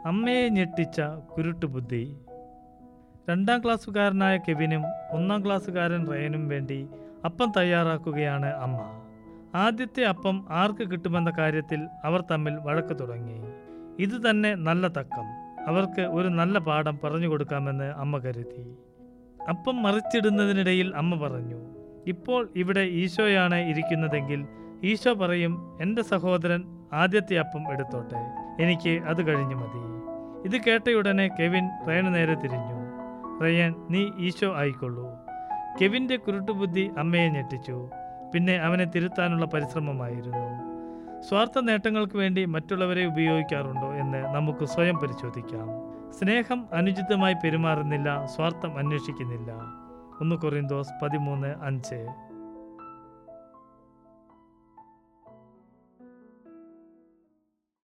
അമ്മയെ ഞെട്ടിച്ച കുരുട്ടുബുദ്ധി രണ്ടാം ക്ലാസ്സുകാരനായ കെവിനും ഒന്നാം ക്ലാസ്സുകാരൻ റയനും വേണ്ടി അപ്പം തയ്യാറാക്കുകയാണ് അമ്മ ആദ്യത്തെ അപ്പം ആർക്ക് കിട്ടുമെന്ന കാര്യത്തിൽ അവർ തമ്മിൽ വഴക്ക് തുടങ്ങി ഇത് തന്നെ നല്ല തക്കം അവർക്ക് ഒരു നല്ല പാഠം പറഞ്ഞു കൊടുക്കാമെന്ന് അമ്മ കരുതി അപ്പം മറിച്ചിടുന്നതിനിടയിൽ അമ്മ പറഞ്ഞു ഇപ്പോൾ ഇവിടെ ഈശോയാണ് ഇരിക്കുന്നതെങ്കിൽ ഈശോ പറയും എൻ്റെ സഹോദരൻ ആദ്യത്തെ അപ്പം എടുത്തോട്ടെ എനിക്ക് അത് കഴിഞ്ഞു മതി ഇത് കേട്ടയുടനെ കെവിൻ റയന് നേരെ തിരിഞ്ഞു റയൻ നീ ഈശോ ആയിക്കൊള്ളൂ കെവിൻ്റെ കുരുട്ടുബുദ്ധി അമ്മയെ ഞെട്ടിച്ചു പിന്നെ അവനെ തിരുത്താനുള്ള പരിശ്രമമായിരുന്നു സ്വാർത്ഥ നേട്ടങ്ങൾക്ക് വേണ്ടി മറ്റുള്ളവരെ ഉപയോഗിക്കാറുണ്ടോ എന്ന് നമുക്ക് സ്വയം പരിശോധിക്കാം സ്നേഹം അനുചിതമായി പെരുമാറുന്നില്ല സ്വാർത്ഥം അന്വേഷിക്കുന്നില്ല ഒന്ന് കൊറിന്തോസ് പതിമൂന്ന് അഞ്ച്